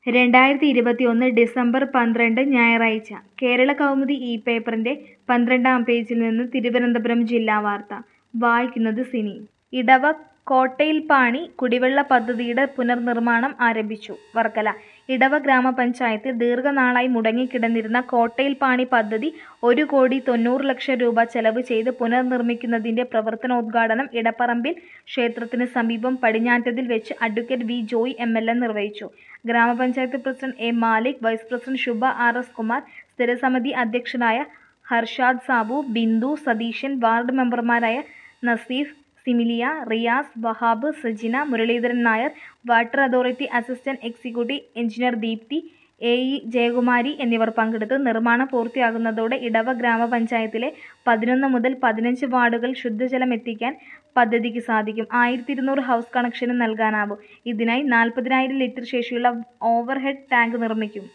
രണ്ടായിരത്തി ഇരുപത്തിയൊന്ന് ഡിസംബർ പന്ത്രണ്ട് ഞായറാഴ്ച കേരള കൗമുദി ഈ പേപ്പറിന്റെ പന്ത്രണ്ടാം പേജിൽ നിന്ന് തിരുവനന്തപുരം ജില്ലാ വാർത്ത വായിക്കുന്നത് സിനി ഇടവ കോട്ടയിൽപ്പാണി കുടിവെള്ള പദ്ധതിയുടെ പുനർനിർമ്മാണം ആരംഭിച്ചു വർക്കല ഇടവ ഗ്രാമപഞ്ചായത്തിൽ ദീർഘനാളായി മുടങ്ങിക്കിടന്നിരുന്ന കോട്ടയിൽപ്പാണി പദ്ധതി ഒരു കോടി തൊണ്ണൂറ് ലക്ഷം രൂപ ചെലവ് ചെയ്ത് പുനർനിർമ്മിക്കുന്നതിന്റെ പ്രവർത്തനോദ്ഘാടനം ഇടപ്പറമ്പിൽ ക്ഷേത്രത്തിന് സമീപം പടിഞ്ഞാറ്റതിൽ വെച്ച് advocate V Joy M L A നിർവഹിച്ചു ഗ്രാമപഞ്ചായത്ത് president A Malik vice president Shubha R S Kumar സ്ഥിരസമിതി അധ്യക്ഷനായ ഹർഷാദ് സാബു ബിന്ദു സതീശൻ വാർഡ് മെമ്പർമാരായ Naseef Similia Riyas Wahab Sajina Muraleedharan Nair water authority assistant executive engineer Deepthi A E Jayakumari എന്നിവർ പങ്കെടുത്തു നിർമ്മാണം പൂർത്തിയാകുന്നതോടെ ഇടവ ഗ്രാമപഞ്ചായത്തിലെ പതിനൊന്ന് മുതൽ പതിനഞ്ച് വാർഡുകൾ ശുദ്ധജലം എത്തിക്കാൻ പദ്ധതിക്ക് സാധിക്കും ആയിരത്തി ഇരുന്നൂറ് ഹൗസ് കണക്ഷനും നൽകാനാവും ഇതിനായി നാൽപ്പതിനായിരം ലിറ്റർ ശേഷിയുള്ള ഓവർഹെഡ് ടാങ്ക് നിർമ്മിക്കും